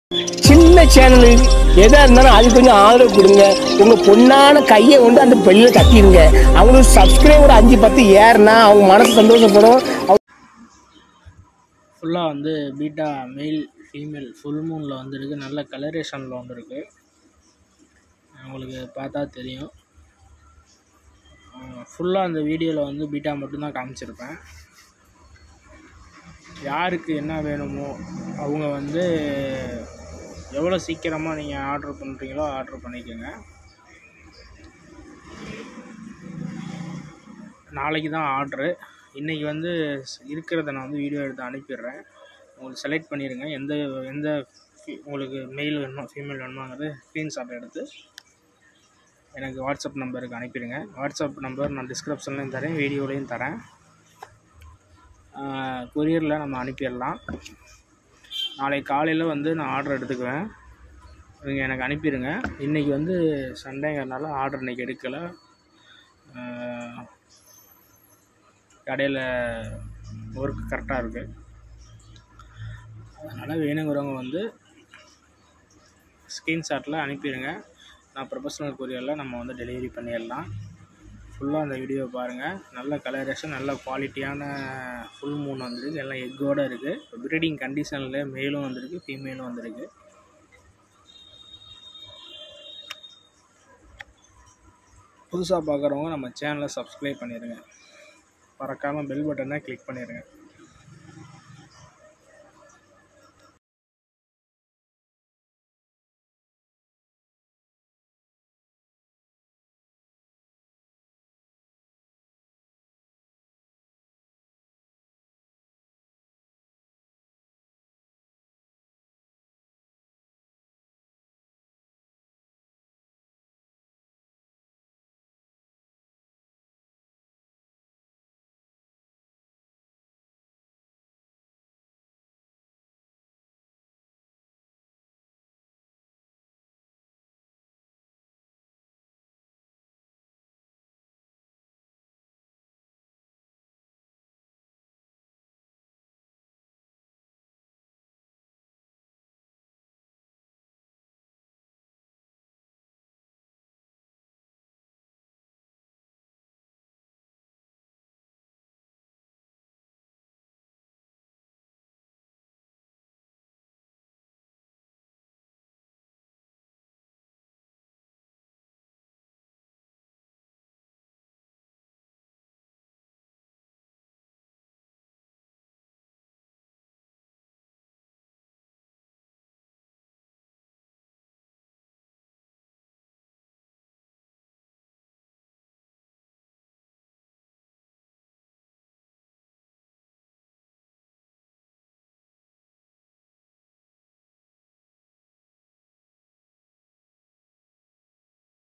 சின்ன சேனலு எதா இருந்தாலும் அது கொஞ்சம் ஆதரவு கொடுங்க உங்க பொண்ணான கையை கொண்டு அந்த பெல்ல தட்டிடுங்க அவங்களுக்கு சப்ஸ்கிரைபர் அஞ்சு பத்து ஏறுனா அவங்க மனசு சந்தோஷப்படும் அவங்க ஃபுல்லாக வந்து பீட்டா மேல் ஃபீமேல் ஃபுல் மூனில் வந்திருக்கு நல்ல கலரேஷனில் வந்திருக்கு உங்களுக்கு பார்த்தா தெரியும் ஃபுல்லாக அந்த வீடியோவில் வந்து பீட்டா மட்டும்தான் காமிச்சிருப்பேன் யாருக்கு என்ன வேணுமோ அவங்க வந்து எவ்வளோ சீக்கிரமாக நீங்கள் ஆர்டர் பண்ணுறீங்களோ ஆர்டர் பண்ணிக்கோங்க நாளைக்கு தான் ஆர்டரு இன்றைக்கி வந்து இருக்கிறத நான் வந்து வீடியோ எடுத்து அனுப்பிடுறேன் உங்களுக்கு செலக்ட் பண்ணிடுங்க எந்த எந்த fe- உங்களுக்கு மெயில் வேணுமோ ஃபீமேல் வேணுமாங்கிறது ஸ்க்ரீன்ஷாட் எடுத்து எனக்கு வாட்ஸ்அப் நம்பருக்கு அனுப்பிடுங்க வாட்ஸ்அப் நம்பர் நான் டிஸ்கிரிப்ஷன்லேயும் தரேன் வீடியோலையும் தரேன் கொரியரில் நம்ம அனுப்பிடலாம் நாளைக்கு காலையில் வந்து நான் ஆர்டர் எடுத்துக்குவேன் நீங்கள் எனக்கு அனுப்பிடுங்க இன்றைக்கி வந்து சண்டேங்கிறனால ஆர்டர் இன்றைக்கி எடுக்கலை கடையில் ஒர்க் கரெக்டாக இருக்குது அதனால் வேணுங்கிறவங்க வந்து ஸ்க்ரீன்ஷாட்டில் அனுப்பிடுங்க நான் ப்ரொஃபஷனல் கொரியரில் நம்ம வந்து டெலிவரி பண்ணிடலாம் ஃபுல்லாக அந்த வீடியோ பாருங்கள் நல்ல கலரேஷன் நல்ல குவாலிட்டியான ஃபுல் மூன் வந்திருக்கு எல்லாம் எக்கோடு இருக்குது ப்ரீடிங் கண்டிஷனில் மேலும் வந்திருக்கு ஃபீமேலும் வந்திருக்கு புதுசாக பார்க்குறவங்க நம்ம சேனலை சப்ஸ்கிரைப் பண்ணிடுங்க மறக்காமல் பெல் பட்டனை கிளிக் பண்ணிடுங்க